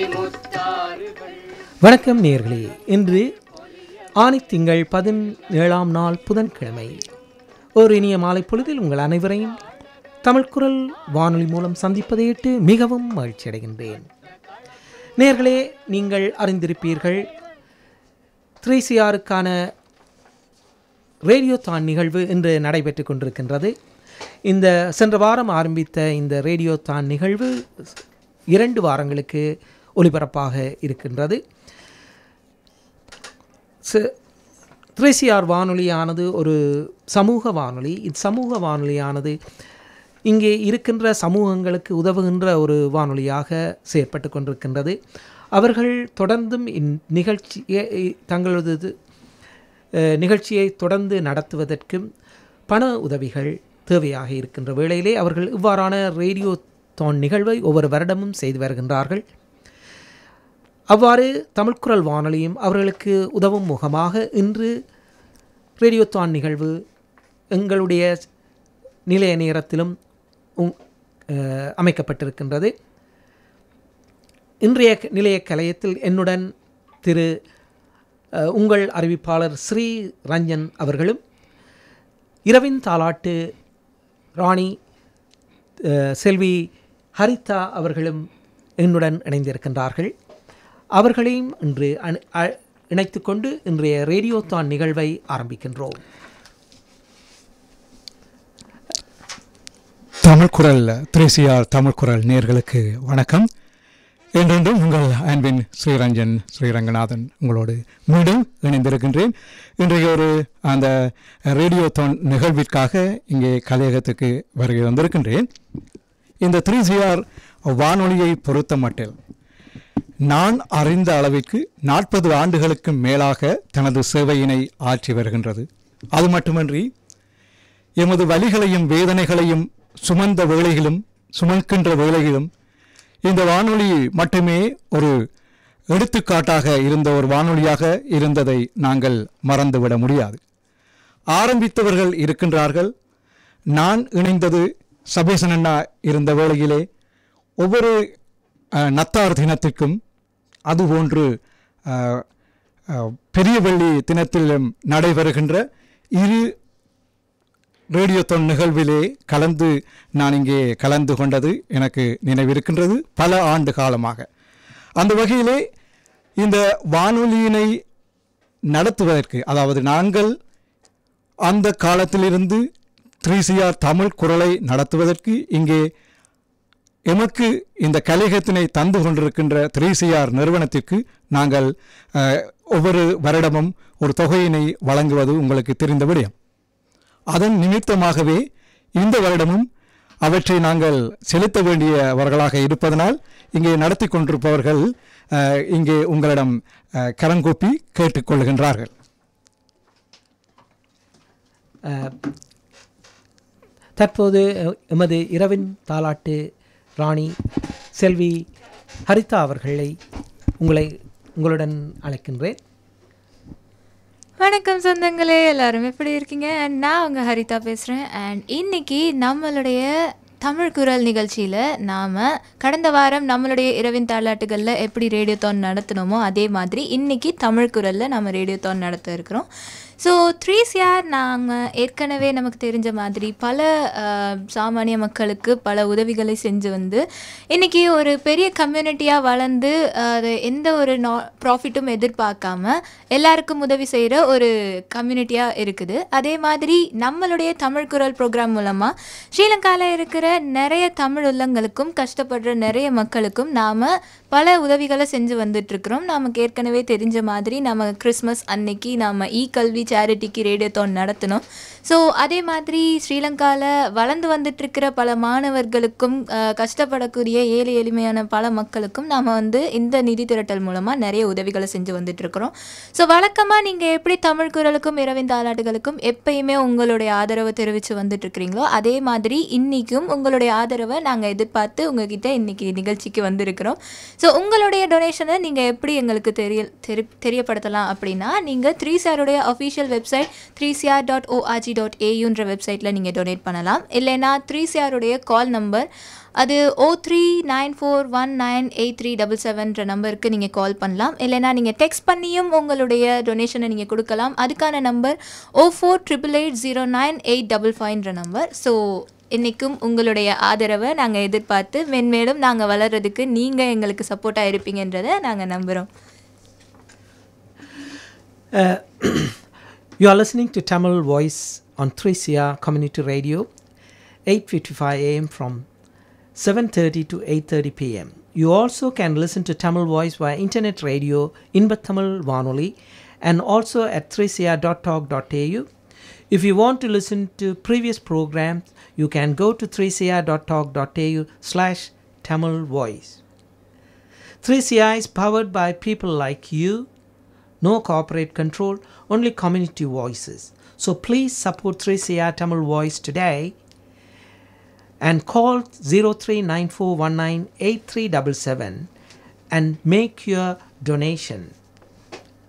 வணக்கம் நேர்களே இன்று ஆணித்திங்கள் பதினேழாம் நாள் புதன்கிழமை ஒரு இனிய மாலை பொழுதில் உங்கள் அனைவரையும் தமிழ்குரல் வானொலி மூலம் சந்திப்பதையிட்டு மிகவும் மகிழ்ச்சி அடைகின்றேன் நேர்களே நீங்கள் அறிந்திருப்பீர்கள் த்ரீ சிஆருக்கான ரேடியோ தான் நிகழ்வு இன்று நடைபெற்று கொண்டிருக்கின்றது இந்த சென்ற வாரம் ஆரம்பித்த இந்த ரேடியோ தான் நிகழ்வு இரண்டு வாரங்களுக்கு ஒலிபரப்பாக இருக்கின்றது த்ரேசியார் வானொலியானது ஒரு சமூக வானொலி இச்சமூக வானொலியானது இங்கே இருக்கின்ற சமூகங்களுக்கு உதவுகின்ற ஒரு வானொலியாக செயற்பட்டு கொண்டிருக்கின்றது அவர்கள் தொடர்ந்தும் இந்நிகழ்ச்சியை தங்களது அஹ், நிகழ்ச்சியை தொடர்ந்து நடத்துவதற்கும் பண உதவிகள் தேவையாக இருக்கின்ற வேளையிலே அவர்கள் இவ்வாறான ரேடியோ தோன் நிகழ்வை ஒவ்வொரு வருடமும் செய்து வருகின்றார்கள் அவ்வாறு தமிழ்குரல் வானொலியும் அவர்களுக்கு உதவும் முகமாக இன்று ரேடியோ தான் நிகழ்வு எங்களுடைய நிலைய நேரத்திலும் உங்- அஹ், அமைக்கப்பட்டிருக்கின்றது இன்றைய க- நிலைய கலையத்தில் என்னுடன் திரு அஹ், உங்கள் அறிவிப்பாளர் ஸ்ரீ ரஞ்சன் அவர்களும் இரவின் தாலாட்டு ராணி அஹ், செல்வி ஹரிதா அவர்களும் என்னுடன் இணைந்திருக்கின்றார்கள் அவர்களையும் இன்று அணு- அ- இணைத்துக்கொண்டு இன்றைய ரேடியோ தான் நிகழ்வை ஆரம்பிக்கின்றோம் தமிழ் குரல் திரேசியார் தமிழ் குரல் நேர்களுக்கு வணக்கம் என்றென்றும் உங்கள் அன்பின் ஸ்ரீரஞ்சன் ஸ்ரீரங்கநாதன் உங்களோடு மீண்டும் இணைந்திருக்கின்றேன் இன்றைய ஒரு அந்த ரேடியோ தோன் நிகழ்விற்காக இங்கே கலையகத்துக்கு வருகை வந்திருக்கின்றேன் இந்த த்ரீசிஆர் வானொலியை பொறுத்த மட்டில் நான் அறிந்த அளவிற்கு நாற்பது ஆண்டுகளுக்கு மேலாக தனது சேவையினை ஆற்றி வருகின்றது அது மட்டுமன்றி எமது வலிகளையும் வேதனைகளையும் சுமந்த வேளையிலும் சுமக்கின்ற வேளையிலும் இந்த வானொலி மட்டுமே ஒரு எடுத்துக்காட்டாக இருந்த ஒரு வானொலியாக இருந்ததை நாங்கள் மறந்துவிட முடியாது ஆரம்பித்தவர்கள் இருக்கின்றார்கள் நான் இணைந்தது சபேசன் அண்ணா இருந்த வேளையிலே ஒவ்வொரு அஹ், நத்தார் தினத்திற்கும் அதுபோன்று அஹ், அஹ், பெரிய வெள்ளி தினத்திலும் நடைபெறுகின்ற இரு ரேடியோ தொன் நிகழ்விலே கலந்து நான் இங்கே கலந்து கொண்டது எனக்கு நினைவிருக்கின்றது பல ஆண்டு காலமாக அந்த வகையிலே இந்த வானொலியினை நடத்துவதற்கு அதாவது நாங்கள் அந்த காலத்திலிருந்து த்ரீசிஆர் தமிழ் குரலை நடத்துவதற்கு இங்கே எமக்கு இந்த கலையகத்தினை தந்து கொண்டிருக்கின்ற த்ரீசிஆர் நிறுவனத்திற்கு நாங்கள் அஹ், ஒவ்வொரு வருடமும் ஒரு தொகையினை வழங்குவது உங்களுக்கு தெரிந்த விடயம் அதன் நிமித்தமாகவே இந்த வருடமும் அவற்றை நாங்கள் செலுத்த வேண்டியவர்களாக இருப்பதனால் இங்கே நடத்தி கொண்டிருப்பவர்கள் அஹ், இங்கே உங்களிடம் அஹ், கரங்கூப்பி கேட்டுக்கொள்கின்றார்கள் அஹ், தற்போது அஹ், எமது இரவின் தாலாட்டு ராணி செல்வி ஹரிதா அவர்களை உங்களை உங்களுடன் அழைக்கின்றேன் வணக்கம் சொந்தங்களே எல்லாரும் எப்படி இருக்கீங்க அண்ட் நான் உங்கள் ஹரிதா பேசுகிறேன் அண்ட் இன்னைக்கு நம்மளுடைய தமிழ் குரல் நிகழ்ச்சியில் நாம் கடந்த வாரம் நம்மளுடைய இரவின் தாலாட்டுகளில் எப்படி ரேடியோ தோன் நடத்தினோமோ அதே மாதிரி இன்னைக்கு தமிழ் குரலில் நம்ம ரேடியோ தோன் நடத்த இருக்கிறோம் ஸோ த்ரீ சிஆர் நாங்கள் ஏற்கனவே நமக்கு தெரிஞ்ச மாதிரி பல அஹ், சாமானிய மக்களுக்கு பல உதவிகளை செஞ்சு வந்து இன்றைக்கி ஒரு பெரிய கம்யூனிட்டியாக வளர்ந்து அஹ், அது எந்த ஒரு நா ப்ராஃபிட்டும் எதிர்பார்க்காம எல்லாருக்கும் உதவி செய்கிற ஒரு கம்யூனிட்டியாக இருக்குது அதே மாதிரி நம்மளுடைய தமிழ் குரல் ப்ரோக்ராம் மூலமாக ஸ்ரீலங்காவில் இருக்கிற நிறைய தமிழ் உள்ளங்களுக்கும் கஷ்டப்படுற நிறைய மக்களுக்கும் நாம் பல உதவிகளை செஞ்சு வந்துட்டுருக்குறோம் நமக்கு ஏற்கனவே தெரிஞ்ச மாதிரி நம்ம கிறிஸ்மஸ் அன்னைக்கு நாம் இ கல்வி சேரிட்டிக்கு ரேடியோத்தோன் நடத்தினோம் ஸோ அதே மாதிரி ஸ்ரீலங்காவில் வளர்ந்து வந்துட்டுருக்கிற பல மாணவர்களுக்கும் அஹ், கஷ்டப்படக்கூடிய ஏழை எளிமையான பல மக்களுக்கும் நாம் வந்து இந்த நிதி திரட்டல் மூலமாக நிறைய உதவிகளை செஞ்சு வந்துட்டுருக்குறோம் ஸோ வழக்கமாக நீங்கள் எப்படி தமிழ் குரலுக்கும் இரவின் தாலாட்டுகளுக்கும் எப்பயுமே உங்களுடைய ஆதரவை தெரிவித்து வந்துட்டுருக்கிறீங்களோ அதே மாதிரி இன்றைக்கும் உங்களுடைய ஆதரவை நாங்கள் எதிர்பார்த்து உங்ககிட்ட இன்னைக்கு நிகழ்ச்சிக்கு வந்திருக்கிறோம் ஸோ உங்களுடைய டொனேஷனை நீங்கள் எப்படி எங்களுக்கு தெரிய தெரி தெரியப்படுத்தலாம் அப்படின்னா நீங்கள் த்ரீ சிஆருடைய official website three C R dot O R G dot ஏயுன்ற வெப்சைட்டில் நீங்கள் டொனேட் பண்ணலாம் இல்லைன்னா த்ரீ சிஆருடைய கால் நம்பர் அது O three nine four one nine eight three double செவன்ற நம்பருக்கு நீங்கள் கால் பண்ணலாம் இல்லைனா நீங்கள் டெக்ஸ்ட் பண்ணியும் உங்களுடைய டொனேஷனை நீங்கள் கொடுக்கலாம் அதுக்கான number O four triple eight zero nine eight double ஃபைவ்ன்ற நம்பர் ஸோ இன்றைக்கும் உங்களுடைய ஆதரவை நாங்கள் எதிர்பார்த்து மென்மேலும் நாங்கள் வளர்கிறதுக்கு நீங்கள் எங்களுக்கு சப்போர்ட்டாக இருப்பீங்கன்றதை நாங்கள் நம்புகிறோம் You are listening to Tamil Voice on 3CR Community Radio, 8:55 a.m. from 7:30 to 8:30 p.m. You also can listen to Tamil Voice via internet radio in Tamil Vanoli and also at 3cr.talk.au. If you want to listen to previous programs, you can go to 3cr.talk.au slash Tamil Voice. 3CR is powered by people like you no corporate control, only community voices. So please support 3CR Tamil Voice today and call 0394198377 and make your donation.